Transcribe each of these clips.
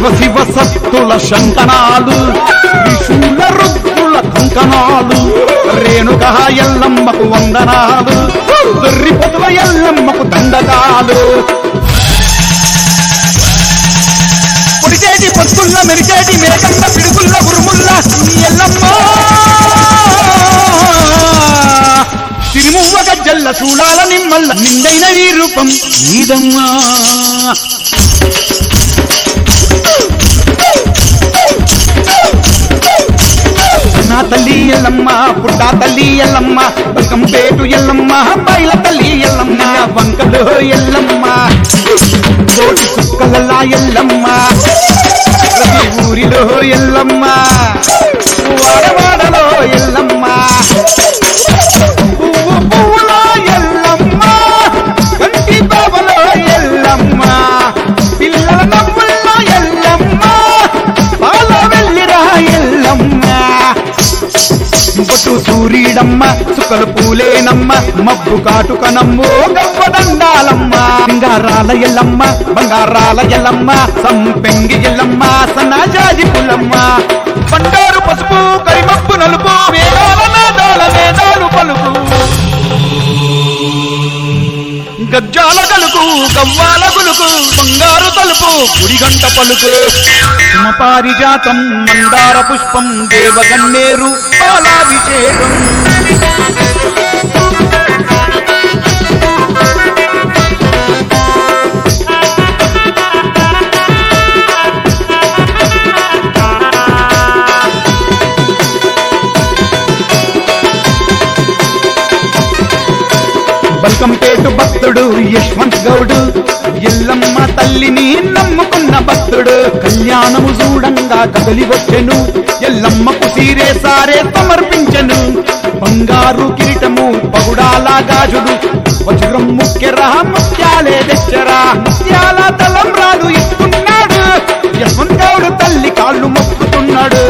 శివ శివ సత్తుల శంకనాలు విశూల రుద్రుల కంకణాలు రేణుక ఎల్లమ్మకు వందనాలు దొర్రి పొదుల ఎల్లమ్మకు దండకాలు పొడిచేటి పొత్తుల్ల మెరిచేటి మేకన్న పిడుగుల్ల ఉరుముల్ల ఈ ఎల్లమ్మ తిరుమువ్వ గజ్జల్ల చూడాల నిమ్మల్ల నిండైన ఈ రూపం నీదమ్మా నా తల్లి ఎల్లమ్మ పుట్టా తల్లి ఎల్లమ్మ బంకంపేటు ఎల్లమ్మ బయల తల్లి ఎల్లమ్మ వంకలో ఎల్లమ్మ కోటి సుక్కలలా ఎల్లమ్మ ప్రతి ఊరిలో ఎల్లమ్మ వాడవాడలో ఎల్లమ్మ పువ్వు పువ్వులో ఎల్లమ్మ కంటి బాబలో ఎల్లమ్మ పిల్లల నవ్వుల్లో ఎల్లమ్మ పాల వెళ్ళిరా ఎల్లమ్మ బొట్టు సూరీడమ్మ సుకలు పూలేనమ్మ మబ్బు కాటుకనమ్మో గవ్వదండాలమ్మ బంగారాల ఎల్లమ్మ బంగారాల ఎల్లమ్మ సంపెంగి ఎల్లమ్మ సన్నాజాజి పుల్లమ్మ బండారు పసుపు కరిమప్పు నలుపు వేదాల నాదాల వేదాలు పలుకు గజ్జాల గలుకు గవ్వాల గులుకు బంగారు తలుపు గుడిగంట పలుకు పారిజాతం మందార పుష్పం దేవగన్నేరు పాలాభిషేకం బల్కంపేటు భక్తుడు యశ్వంత్ గౌడు ఎల్లమ్మ తల్లిని నమ్ముకున్న భక్తుడు కళ్యాణము చూడంగా కదలి వచ్చెను ఎల్లమ్మకు సీరే సారే సమర్పించెను బంగారు కిరీటము పగుడాల గాజుడు వజ్రం ముఖ్యరా ముత్యాలే తెచ్చరా ముత్యాల తలంబ్రాలు ఇస్తున్నాడు యశ్వంత్ గౌడు తల్లి కాళ్ళు మొక్కుతున్నాడు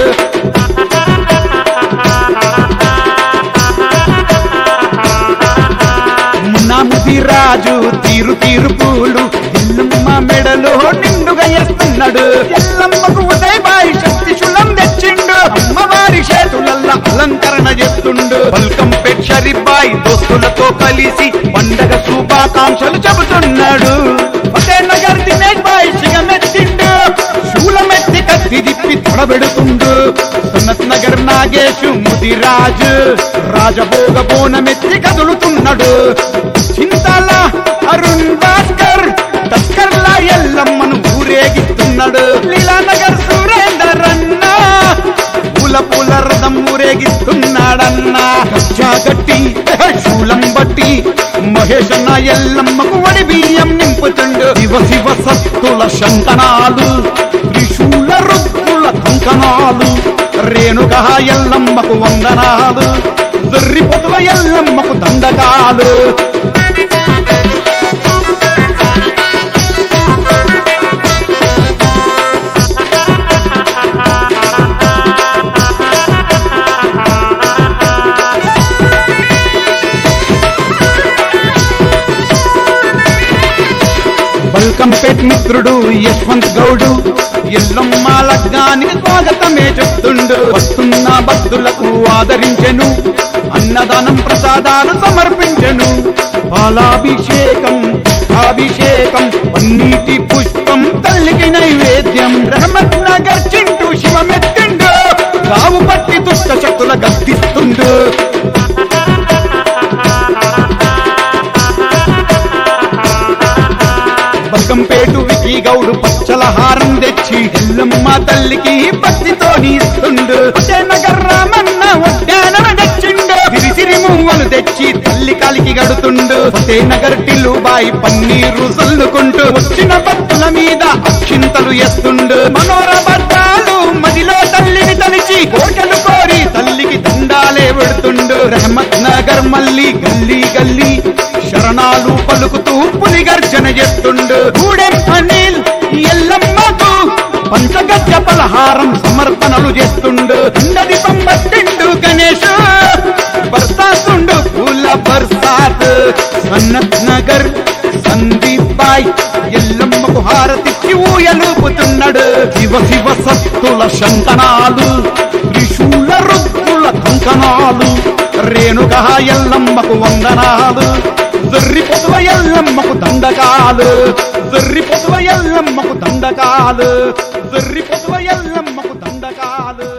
మునాముది రాజు తీరు తీరు పూలు ఎల్లమ్మ మెడలో నిండుగా ఎస్తున్నాడు ఎల్లమ్మకు ఉదయబాయి శక్తి శులం తెచ్చిండు అమ్మవారి చేతులల్లా అలంకరణ చేస్తుండు బల్కంపేట్ షరీఫాయి దోస్తులతో కలిసి పండగ శుభాకాంక్షలు చెబుతున్నాడు నగర్ దినేష్ బాయ్ సిగమెత్తిండు శూలమెత్తి కత్తి దిప్పి తొడబెడుతుండు సున్నత్ నగర్ నాగేశు ముదిరాజు రాజభోగ బోనమెత్తి కదులుతున్నాడు చింతాల అరుణ్ భాస్కర్ తస్కర్లా ఎల్లమ్మను ఊరేగిస్తున్నాడు లీలానగర్ సురేందర్ అన్న పూల పూల రథం ఊరేగిస్తున్నాడన్నా కచ్చా గట్టి శూలం బట్టి మహేష్ అన్న ఎల్లమ్మకు వడి బియ్యం నింపుతుండు శివ శివ సత్తుల శంకనాలు త్రిశూల రుద్రుల కంకణాలు రేణుక ఎల్లమ్మకు వందనాలు దొర్రి పొదుల ఎల్లమ్మకు దండకాలు బల్కంపేట్ మిత్రుడు యశ్వంత్ గౌడు ఎల్లమ్మ లగ్నానికి స్వాగతమే చెప్తుండు వస్తున్న భక్తులకు ఆదరించెను అన్నదానం ప్రసాదాలు సమర్పించెను పాలాభిషేకం అభిషేకం పన్నీటి పుష్పం తల్లికి నైవేద్యం రహమత్ నగర్ చింటూ శివమెత్తిండు కావు పట్టి దుష్ట శక్తుల గద్దిస్తుండు బల్కంపేటు వికి గౌడు పచ్చల హారం తెచ్చి ఎల్లమ్మ తల్లికి భక్తితో ఇస్తుండు నగర్ రామన్న ఉద్యానం తెచ్చిండు సిరిసిరి మువ్వలు తెచ్చి తల్లి కాలికి గడుతుండు నగర్ టిల్లుబాయి పన్నీరు చల్లుకుంటూ వచ్చిన భక్తుల మీద అక్షింతలు ఎస్తుండు మనోర భద్రాలు మదిలో తల్లిని తలిచి కోటలు కోరి తల్లికి దండాలే పెడుతుండు రహమత్ నగర్ మళ్ళీ గల్లీ గల్లీ శరణాలు పలుకుతూ పులిగర్జన చేస్తుండు గూడెం అనిల్ ఎల్లమ్మకు పంచగజ్జ పలహారం సమర్పణలు చేస్తుండు దండదీపం పట్టిండు గణేష్ బర్సాతుండు పూల బర్సాత్ సన్నత్ నగర్ సందీప్ బాయ్ ఎల్లమ్మకు హారతిచ్చి ఊయలూపుతున్నాడు వచ్చాడు శివ శివ సత్తుల శంకనాలు త్రిశూల రుద్రుల కంకణాలు రేణుక ఎల్లమ్మకు వందనాలు జర్రి పొదువ ఎల్లమ్మకు దండకాలు జర్రి పొదువ ఎల్లమ్మకు దండకాలు జర్రి పొదువ ఎల్లమ్మకు దండకాలు